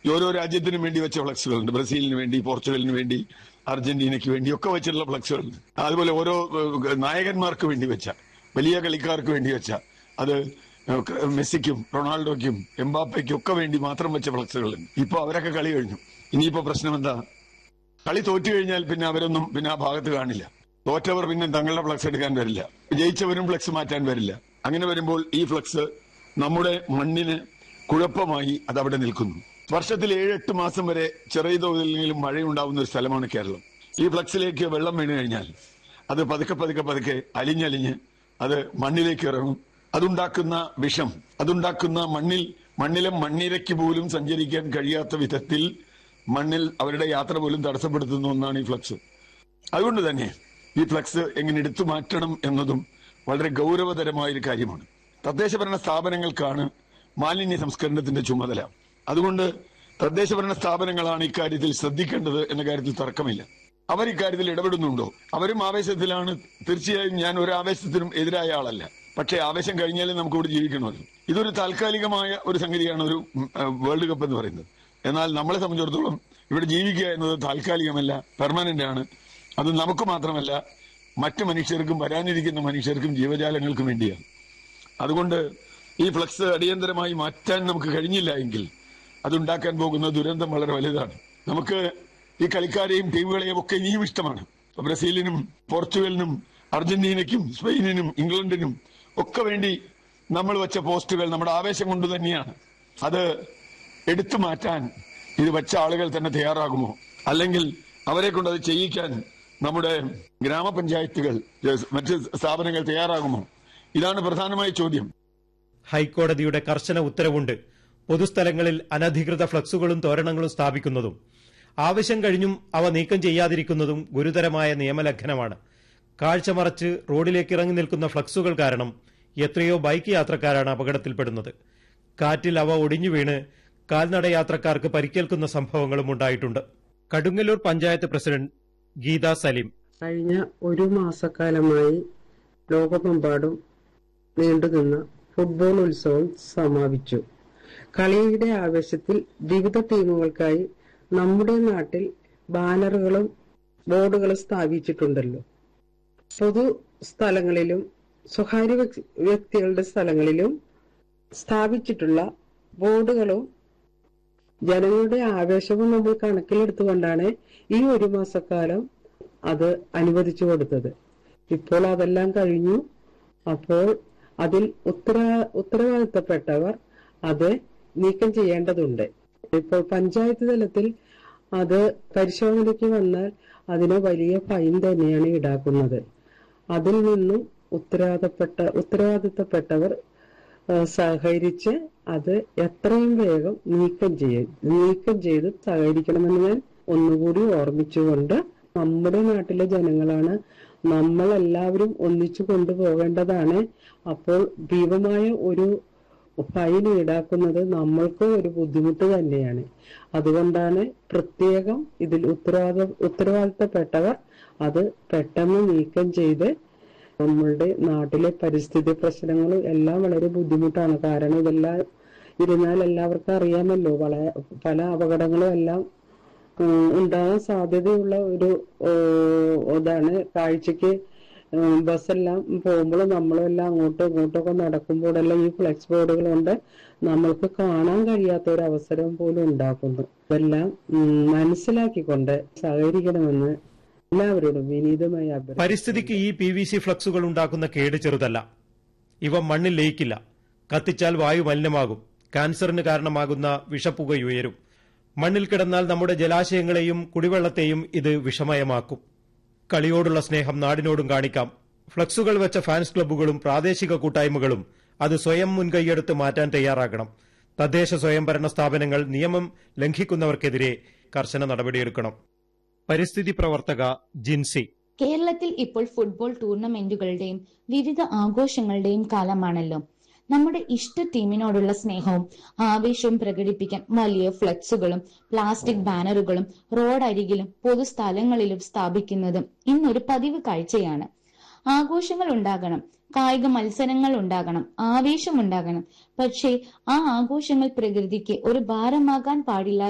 ഈ ഓരോ രാജ്യത്തിനും വേണ്ടി വെച്ച ഫ്ലക്സുകളുണ്ട് ബ്രസീലിന് വേണ്ടി പോർച്ചുഗലിന് വേണ്ടി അർജന്റീനയ്ക്ക് വേണ്ടി ഒക്കെ വെച്ചിട്ടുള്ള ഫ്ലക്സുകളുണ്ട് അതുപോലെ ഓരോ ഏഹ്, നായകന്മാർക്ക് വേണ്ടി വെച്ച വലിയ കളിക്കാർക്ക് വേണ്ടി വെച്ച അത് ഏഹ്, മെസ്സിക്കും റൊണാൾഡോയ്ക്കും എംബാപ്പയ്ക്കും ഒക്കെ വേണ്ടി മാത്രം വെച്ച ഫ്ലക്സുകളുണ്ട് ഇപ്പൊ അവരൊക്കെ കളി കഴിഞ്ഞു ഇനിയിപ്പോ പ്രശ്നം എന്താ കളി തോറ്റു കഴിഞ്ഞാൽ പിന്നെ അവരൊന്നും പിന്നെ ആ ഭാഗത്ത് കാണില്ല തോറ്റവർ പിന്നെ തങ്ങളുടെ ഫ്ലക്സ് എടുക്കാൻ വരില്ല ജയിച്ചവരും ഫ്ലക്സ് മാറ്റാൻ വരില്ല അങ്ങനെ വരുമ്പോൾ ഈ ഫ്ലക്സ് നമ്മുടെ മണ്ണിന് കുഴപ്പമായി അത് അവിടെ നിൽക്കുന്നു വർഷത്തിൽ ഏഴ് എട്ട് മാസം വരെ ചെറിയ തോതിലെങ്കിലും മഴയുണ്ടാവുന്ന ഒരു സ്ഥലമാണ് കേരളം ഈ ഫ്ലക്സിലേക്ക് വെള്ളം വീണ് കഴിഞ്ഞാൽ അത് പതുക്കെ പതുക്കെ പതുക്കെ അലിഞ്ഞലിഞ്ഞ് അത് മണ്ണിലേക്ക് ഇറങ്ങും അതുണ്ടാക്കുന്ന വിഷം അതുണ്ടാക്കുന്ന മണ്ണിൽ മണ്ണിലെ മണ്ണിരയ്ക്ക് പോലും സഞ്ചരിക്കാൻ കഴിയാത്ത വിധത്തിൽ മണ്ണിൽ അവരുടെ യാത്ര പോലും തടസ്സപ്പെടുത്തുന്ന ഒന്നാണ് ഈ ഫ്ലക്സ് അതുകൊണ്ട് തന്നെ ഈ ഫ്ലക്സ് എങ്ങനെ എടുത്തു മാറ്റണം എന്നതും വളരെ ഗൗരവതരമായ ഒരു കാര്യമാണ് തദ്ദേശഭരണ സ്ഥാപനങ്ങൾക്കാണ് മാലിന്യ സംസ്കരണത്തിന്റെ ചുമതല അതുകൊണ്ട് തദ്ദേശഭരണ സ്ഥാപനങ്ങളാണ് ഇക്കാര്യത്തിൽ ശ്രദ്ധിക്കേണ്ടത് എന്ന കാര്യത്തിൽ തർക്കമില്ല അവർ ഇക്കാര്യത്തിൽ ഇടപെടുന്നുണ്ടോ അവരും ആവേശത്തിലാണ് തീർച്ചയായും ഞാൻ ഒരു ആവേശത്തിനും എതിരായ ആളല്ല പക്ഷേ ആവേശം കഴിഞ്ഞാലും നമുക്ക് ഇവിടെ ജീവിക്കണമല്ലോ ഇതൊരു താൽക്കാലികമായ ഒരു സംഗതിയാണ് ഒരു ഉം, ആ, വേൾഡ് കപ്പ് എന്ന് പറയുന്നത് എന്നാൽ നമ്മളെ സംബന്ധിച്ചിടത്തോളം ഇവിടെ ജീവിക്കുക എന്നത് താൽക്കാലികമല്ല പെർമനന്റ് ആണ് അത് നമുക്ക് മാത്രമല്ല മറ്റു മനുഷ്യർക്കും വരാനിരിക്കുന്ന മനുഷ്യർക്കും ജീവജാലങ്ങൾക്കും വേണ്ടിയാണ് അതുകൊണ്ട് ഈ ഫ്ലക്സ് അടിയന്തരമായി മാറ്റാൻ നമുക്ക് കഴിഞ്ഞില്ല എങ്കിൽ അതുണ്ടാക്കാൻ പോകുന്ന ദുരന്തം വളരെ വലുതാണ് നമുക്ക് ഈ കളിക്കാരെയും ടീമുകളെയും ഒക്കെ ഇനിയും ഇഷ്ടമാണ് ഇപ്പൊ ബ്രസീലിനും പോർച്ചുഗലിനും അർജന്റീനയ്ക്കും സ്പെയിനിനും ഇംഗ്ലണ്ടിനും ഒക്കെ വേണ്ടി നമ്മൾ വെച്ച പോസ്റ്റുകൾ നമ്മുടെ ആവേശം കൊണ്ട് തന്നെയാണ് അത് എടുത്തു മാറ്റാൻ ഇത് വെച്ച ആളുകൾ തന്നെ തയ്യാറാകുമോ അല്ലെങ്കിൽ അവരെ കൊണ്ട് അത് ചെയ്യിക്കാൻ നമ്മുടെ ഗ്രാമപഞ്ചായത്തുകൾ മറ്റ് സ്ഥാപനങ്ങൾ തയ്യാറാകുമോ ഇതാണ് പ്രധാനമായ ചോദ്യം ഹൈക്കോടതിയുടെ കർശന ഉത്തരവുണ്ട് പൊതുസ്ഥലങ്ങളിൽ അനധികൃത ഫ്ലക്സുകളും തോരണങ്ങളും സ്ഥാപിക്കുന്നതും ആവശ്യം കഴിഞ്ഞും അവ നീക്കം ചെയ്യാതിരിക്കുന്നതും ഗുരുതരമായ നിയമലംഘനമാണ് കാഴ്ചമറച്ച് റോഡിലേക്ക് ഇറങ്ങി നിൽക്കുന്ന ഫ്ലക്സുകൾ കാരണം എത്രയോ ബൈക്ക് യാത്രക്കാരാണ് അപകടത്തിൽപ്പെടുന്നത് കാറ്റിൽ അവ ഒടിഞ്ഞു വീണ് കാൽനട യാത്രക്കാർക്ക് പരിക്കേൽക്കുന്ന സംഭവങ്ങളും ഉണ്ടായിട്ടുണ്ട് കടുങ്ങല്ലൂർ പഞ്ചായത്ത് പ്രസിഡന്റ് ഗീത സലീം കഴിഞ്ഞ ഒരു മാസക്കാലമായി ലോകമെമ്പാടും നീണ്ടുനിന്ന ഫുട്ബോൾ ഉത്സവം സമാപിച്ചു കളിയുടെ ആവേശത്തിൽ വിവിധ ടീമുകൾക്കായി നമ്മുടെ നാട്ടിൽ ബാനറുകളും ബോർഡുകളും സ്ഥാപിച്ചിട്ടുണ്ടല്ലോ പൊതു സ്ഥലങ്ങളിലും സ്വകാര്യ വ്യക്തി- വ്യക്തികളുടെ സ്ഥലങ്ങളിലും സ്ഥാപിച്ചിട്ടുള്ള ബോർഡുകളും ജനങ്ങളുടെ ആവേശവും നമ്മൾ കണക്കിലെടുത്തുകൊണ്ടാണ് ഈ ഒരു മാസക്കാലം അത് അനുവദിച്ചു കൊടുത്തത് ഇപ്പോൾ അതെല്ലാം കഴിഞ്ഞു അപ്പോൾ അതിൽ ഉത്തര ഉത്തരവാദിത്തപ്പെട്ടവർ അത് നീക്കം ചെയ്യേണ്ടതുണ്ട് ഇപ്പോൾ പഞ്ചായത്ത് തലത്തിൽ അത് പരിശോധനയ്ക്ക് വന്നാൽ അതിന് വലിയ ഫൈൻ തന്നെയാണ് ഈടാക്കുന്നത് അതിൽ നിന്നും ഉത്തരവാദപ്പെട്ട ഉത്തരവാദിത്തപ്പെട്ടവർ ആ, സഹകരിച്ച് അത് എത്രയും വേഗം നീക്കം ചെയ്യും നീക്കം ചെയ്ത് സഹകരിക്കണമെന്ന് ഞാൻ ഒന്നുകൂടി ഓർമ്മിച്ചുകൊണ്ട് നമ്മുടെ നാട്ടിലെ ജനങ്ങളാണ് നമ്മൾ എല്ലാവരും ഒന്നിച്ചു കൊണ്ടുപോകേണ്ടതാണ് അപ്പോൾ ഭീമമായ ഒരു ഫൈൻ ഈടാക്കുന്നത് നമ്മൾക്ക് ഒരു ബുദ്ധിമുട്ട് തന്നെയാണ് അതുകൊണ്ടാണ് പ്രത്യേകം ഇതിൽ ഉത്തരവാദ ഉത്തരവാദിത്തപ്പെട്ടവർ അത് പെട്ടെന്ന് നീക്കം ചെയ്ത് നമ്മളുടെ നാട്ടിലെ പരിസ്ഥിതി പ്രശ്നങ്ങളും എല്ലാം വളരെ ബുദ്ധിമുട്ടാണ് കാരണം ഇതെല്ലാം ഇരുന്നാൽ എല്ലാവർക്കും അറിയാമല്ലോ വളരെ പല അപകടങ്ങളും എല്ലാം ഉം, ഉണ്ടാകാൻ സാധ്യതയുള്ള ഒരു ഏഹ്, ഇതാണ് കാഴ്ചക്ക് ഉം, ബസ്സെല്ലാം പോകുമ്പോൾ നമ്മളെല്ലാം അങ്ങോട്ടും ഇങ്ങോട്ടും ഒക്കെ നടക്കുമ്പോഴെല്ലാം ഈ ഫ്ലെക്സ് ബോർഡുകൾ കൊണ്ട് നമ്മൾക്ക് കാണാൻ കഴിയാത്ത ഒരു അവസരം പോലും ഉണ്ടാക്കുന്നു ഇതെല്ലാം ഉം, മനസ്സിലാക്കിക്കൊണ്ട് സഹകരിക്കണമെന്ന് എല്ലാവരോടും വിനീതമായി അഭ്യർത്ഥിക്കുന്നു പരിസ്ഥിതിക്ക് ഈ പി വി സി ഫ്ലക്സുകൾ ഉണ്ടാക്കുന്ന കേട് ചെറുതല്ല ഇവ മണ്ണിൽ ലയിക്കില്ല കത്തിച്ചാൽ വായു മലിനമാകും ക്യാൻസറിന് കാരണമാകുന്ന വിഷപ്പുകയുയരും മണ്ണിൽ കിടന്നാൽ നമ്മുടെ ജലാശയങ്ങളെയും കുടിവെള്ളത്തെയും ഇത് വിഷമയമാക്കും കളിയോടുള്ള സ്നേഹം നാടിനോടും കാണിക്കാം ഫ്ലക്സുകൾ വെച്ച ഫാൻസ് ക്ലബ്ബുകളും പ്രാദേശിക കൂട്ടായ്മകളും അത് സ്വയം മുൻകൈയെടുത്ത് മാറ്റാൻ തയ്യാറാകണം തദ്ദേശ സ്വയംഭരണ സ്ഥാപനങ്ങൾ നിയമം ലംഘിക്കുന്നവർക്കെതിരെ കർശന നടപടിയെടുക്കണം പരിസ്ഥിതി പ്രവർത്തക ജിൻസി കേരളത്തിൽ ഇപ്പോൾ ഫുട്ബോൾ ടൂർണമെന്റുകളുടെയും വിവിധ ആഘോഷങ്ങളുടെയും കാലമാണല്ലോ നമ്മുടെ ഇഷ്ട ടീമിനോടുള്ള സ്നേഹവും ആവേശവും പ്രകടിപ്പിക്കാൻ വലിയ ഫ്ലെക്സുകളും പ്ലാസ്റ്റിക് ബാനറുകളും റോഡരികിലും പൊതുസ്ഥലങ്ങളിലും സ്ഥാപിക്കുന്നതും ഇന്നൊരു പതിവ് കാഴ്ചയാണ് ആഘോഷങ്ങൾ ഉണ്ടാകണം കായിക മത്സരങ്ങൾ ഉണ്ടാകണം ആവേശം ഉണ്ടാകണം പക്ഷേ ആ ആഘോഷങ്ങൾ പ്രകൃതിക്ക് ഒരു ഭാരമാകാൻ പാടില്ല